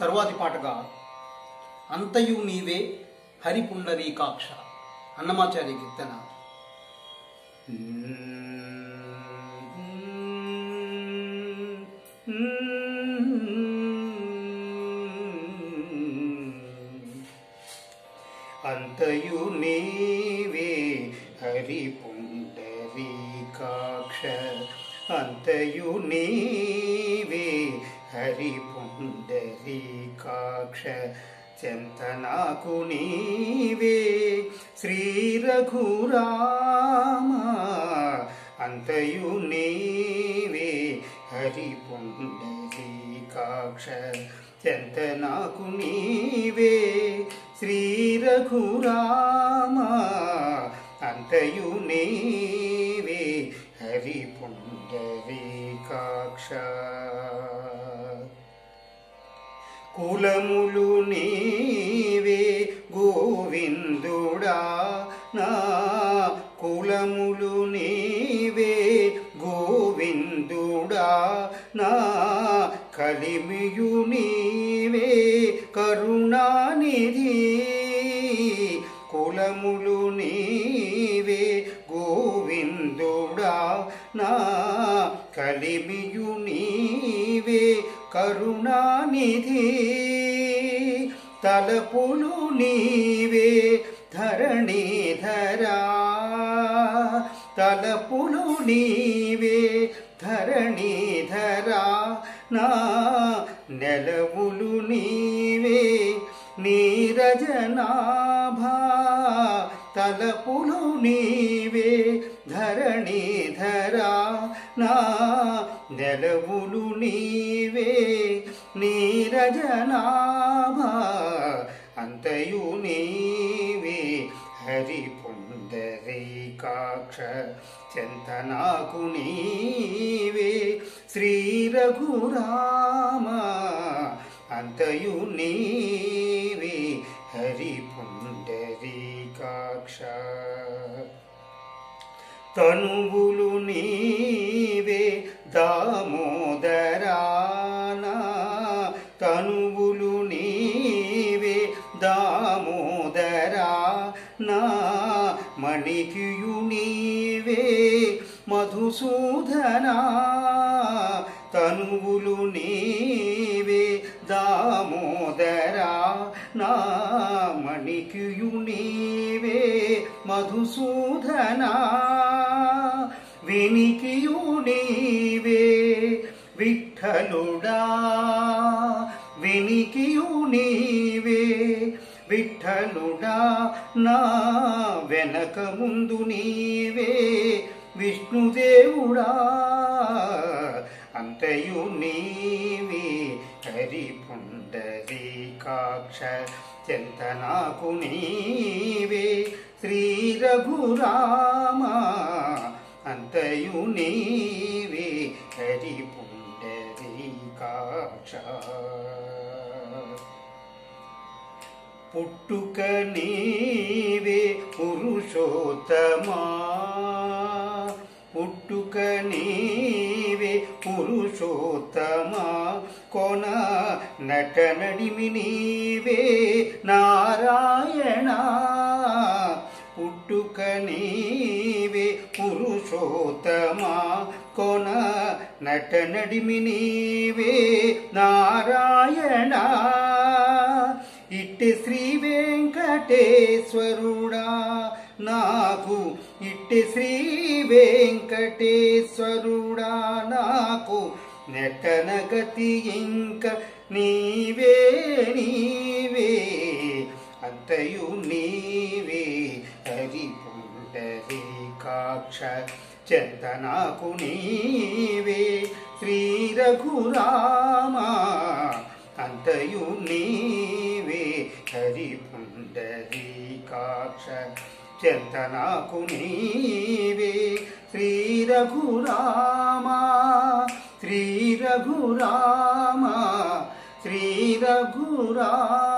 తరువాతి పాటగా అంతయు నీవే హరిపుండరీకాక్ష అన్నమాచార్య కీర్తన అంతయు నీవే హరిపుండరీకాక్ష అంతయు నీవే హరిపుండరీకాక్ష చెంతనాకు నీవే శ్రీ రఘురామ అంతయు నీవే హరిపుండరీకాక్ష చెంతనాకు నీవే శ్రీ రఘురామ అంతయు నీవే హరిపుండరీకాక్ష కులములు నీవే గోవిందుడా నా కులములు నీవే గోవిందుడా నా కలిమియు నీవే కరుణానిధి కులములు నీవే గోవిందుడా నా కలిమియు నీవే కరుణానిధి తలపులు నీవే ధరణీధరా తలపులు నీవే ధరణీధరా నా నెలవులు నీవే నీరజనాభా తలపులు నీవే ధరణీధరా నా నెలవులు నీవే నీరజనాభా అంతయు నీవే హరిపుండరీకాక్ష చెంతనాకు నీవే శ్రీ రఘురామ అంతయు నీవే హరిపుండరీకాక్ష తనువులు నీవే దామోదరానా తనువులు నీవే దామోదరా నా మణికియు నీవే మధుసూదనా తనువులు నీవే దామోదరా నా మణికియు నీవే మధుసూదనా వినికియు నీవే విఠలుడా వినికియు నీవే విఠలుడా నా వెనక ముందు నీవే విష్ణుదేవుడా అంతయు నీవే హరిపుండరీకాక్ష చెంతనాకు నీవే శ్రీ రఘురామ అంతయు నీవే హరిపుండరీకాక్ష పుట్టుక నీవే పురుషోత్తమా పుట్టుక నీవే పురుషోత్తమా కొన నట నడిమి నీవే నారాయణ పుట్టుక నీవే పురుషోత్తమా కొన నట నడిమి నీవే నారాయణ ఇట్టి శ్రీ వెంకటేశ్వరుడా నాకు ఇట్టి శ్రీ వెంకటేశ్వరుడా నాకు నెట్టన గతి ఇంక నీవే నీవే అంతయు నీవే హరిపుండరీకాక్ష చందనాకు నీవే శ్రీ రఘురామ అంతయు నీవే హరిపుండరీకాక్ష చందనాకు నీవే శ్రీ రఘురామ శ్రీ రఘురామ శ్రీ రఘురామ